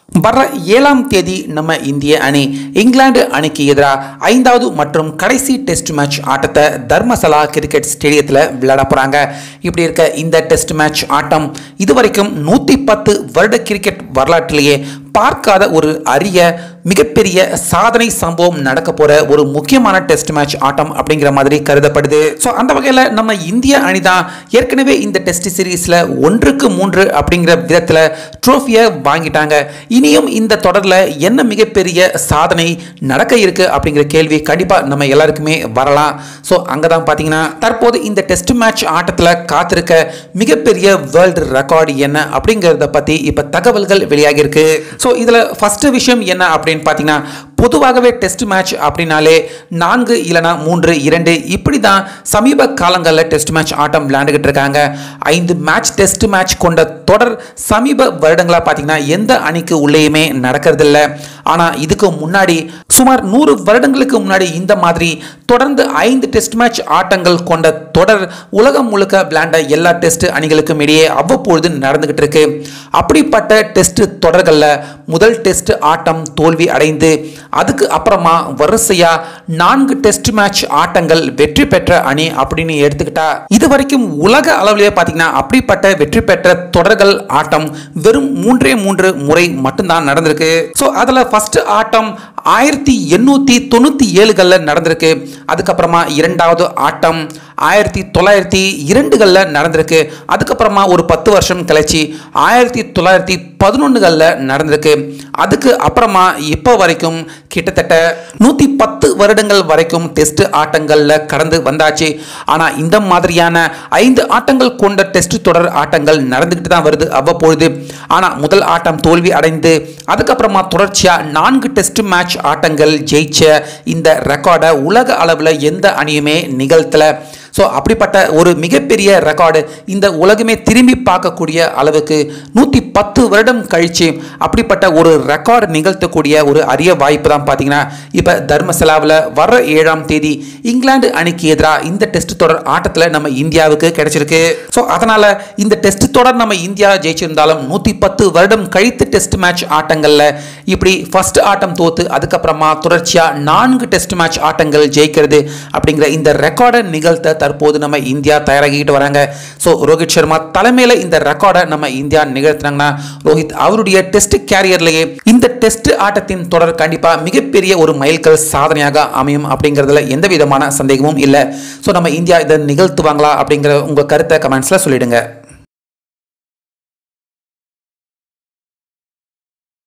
வர்ற ஏழாம் தேதி நம்ம இந்திய அணி இங்கிலாந்து அணிக்கு எதிராக ஐந்தாவது மற்றும் கடைசி டெஸ்ட் மேட்ச் ஆட்டத்தை தர்மசலா கிரிக்கெட் ஸ்டேடியத்தில் விளையாட போகிறாங்க இப்படி இருக்க இந்த டெஸ்ட் மேட்ச் ஆட்டம் இதுவரைக்கும் நூற்றி பத்து வருட கிரிக்கெட் வரலாற்றிலேயே பார்க்காத ஒரு அரிய மிகப்பெரிய சாதனை சம்பவம் நடக்க போற ஒரு முக்கியமான டெஸ்ட் மேட்ச் ஆட்டம் அப்படிங்கிற மாதிரி கருதப்படுது ஸோ அந்த வகையில் நம்ம இந்திய அணி தான் ஏற்கனவே இந்த டெஸ்ட் சீரீஸில் ஒன்றுக்கு மூன்று அப்படிங்கிற விதத்தில் ட்ரோஃபியை வாங்கிட்டாங்க இனியும் இந்த தொடரில் என்ன மிகப்பெரிய சாதனை நடக்க இருக்கு அப்படிங்கிற கேள்வி கண்டிப்பாக நம்ம எல்லாருக்குமே வரலாம் ஸோ அங்கே தான் பார்த்தீங்கன்னா தற்போது இந்த டெஸ்ட் மேட்ச் ஆட்டத்தில் காத்திருக்க மிகப்பெரிய வேர்ல்டு ரெக்கார்டு என்ன அப்படிங்கிறத பற்றி இப்போ தகவல்கள் வெளியாகியிருக்கு ஸோ இதில் ஃபஸ்ட்டு விஷயம் என்ன அப்படின்னு பார்த்தீங்கன்னா பொதுவாகவே டெஸ்ட் மேட்ச் அப்படின்னாலே நான்கு இல்லைனா மூன்று இரண்டு இப்படி தான் சமீப காலங்களில் டெஸ்ட் மேட்ச் ஆட்டம் விளையாண்டுக்கிட்டு இருக்காங்க ஐந்து மேட்ச் டெஸ்ட் மேட்ச் கொண்ட தொடர் சமீப வருடங்களாக பார்த்தீங்கன்னா எந்த அணிக்கு உள்ளேயுமே நடக்கிறதில்ல ஆனால் இதுக்கு முன்னாடி சுமார் நூறு வருடங்களுக்கு முன்னாடி இந்த மாதிரி தொடர்ந்து ஐந்து டெஸ்ட் மேட்ச் ஆட்டங்கள் கொண்ட தொடர் உலகம் முழுக்க விளையாண்ட எல்லா டெஸ்ட் அணிகளுக்கும் இடையே அவ்வப்பொழுது நடந்துகிட்டு இருக்கு அப்படிப்பட்ட டெஸ்ட் தொடர்களில் முதல் டெஸ்ட் ஆட்டம் தோல்வி அடைந்து அதுக்கு அப்புறமா வரிசையா நான்கு டெஸ்ட் மேட்ச் ஆட்டங்கள் வெற்றி பெற்ற அணி அப்படின்னு எடுத்துக்கிட்டா இது வரைக்கும் உலக அளவிலேயே பார்த்தீங்கன்னா அப்படிப்பட்ட வெற்றி பெற்ற தொடர்கள் ஆட்டம் வெறும் மூன்றே மூன்று முறை மட்டும்தான் நடந்திருக்கு ஸோ அதில் ஃபர்ஸ்ட் ஆட்டம் ஆயிரத்தி எண்ணூற்றி தொண்ணூற்றி ஏழுகளில் நடந்திருக்கு அதுக்கப்புறமா இரண்டாவது ஆட்டம் ஆயிரத்தி தொள்ளாயிரத்தி இரண்டுகளில் நடந்திருக்கு அதுக்கப்புறமா ஒரு பத்து வருஷம் கழிச்சு ஆயிரத்தி தொள்ளாயிரத்தி பதினொன்றுகளில் நடந்திருக்கு அதுக்கு அப்புறமா இப்போ வரைக்கும் கிட்டத்தட்ட நூற்றி பத்து வருடங்கள் வரைக்கும் டெஸ்ட் ஆட்டங்களில் கடந்து வந்தாச்சு ஆனால் இந்த மாதிரியான ஐந்து ஆட்டங்கள் கொண்ட டெஸ்ட் தொடர் ஆட்டங்கள் நடந்துக்கிட்டு தான் வருது அவ்வப்பொழுது ஆனால் முதல் ஆட்டம் தோல்வி அடைந்து அதுக்கப்புறமா தொடர்ச்சியாக நான்கு டெஸ்ட் மேட்ச் ஆட்டங்கள் ஜெயிச்ச இந்த ரெக்கார்டை உலக அளவில் எந்த அணியுமே நிகழ்த்தலை ஸோ அப்படிப்பட்ட ஒரு மிகப்பெரிய ரெக்கார்டு இந்த உலகமே திரும்பி பார்க்கக்கூடிய அளவுக்கு நூற்றி பத்து வருடம் கழித்து அப்படிப்பட்ட ஒரு ரெக்கார்டு நிகழ்த்தக்கூடிய ஒரு அரிய வாய்ப்பு தான் பார்த்தீங்கன்னா இப்போ தர்மசலாவில் வர ஏழாம் தேதி இங்கிலாந்து அணிக்கு எதிராக இந்த டெஸ்ட் தொடர் ஆட்டத்தில் நம்ம இந்தியாவுக்கு கிடைச்சிருக்கு ஸோ அதனால் இந்த டெஸ்ட் தொடர் நம்ம இந்தியா ஜெயிச்சிருந்தாலும் நூற்றி பத்து வருடம் கழித்து டெஸ்ட் மேட்ச் ஆட்டங்களில் இப்படி ஃபர்ஸ்ட் ஆட்டம் தோத்து அதுக்கப்புறமா தொடர்ச்சியாக நான்கு டெஸ்ட் மேட்ச் ஆட்டங்கள் ஜெயிக்கிறது அப்படிங்கிற இந்த ரெக்கார்டை நிகழ்த்த தற்போது நம்ம இந்தியா தயாராகிட்டு வராங்க ஸோ ரோஹித் சர்மா தலைமையில் இந்த ரெக்கார்டை நம்ம இந்தியா நிகழ்த்தினாங்கன்னா ரோஹித் அவருடைய டெஸ்ட் கேரியர்லேயே இந்த டெஸ்ட் ஆட்டத்தின் தொடர் கண்டிப்பாக மிகப்பெரிய ஒரு மைல்கல் சாதனையாக அமையும் அப்படிங்கிறதுல எந்த விதமான சந்தேகமும் இல்லை ஸோ நம்ம இந்தியா இதை நிகழ்த்துவாங்களா அப்படிங்கிற உங்கள் கருத்தை கமெண்ட்ஸில் சொல்லிடுங்க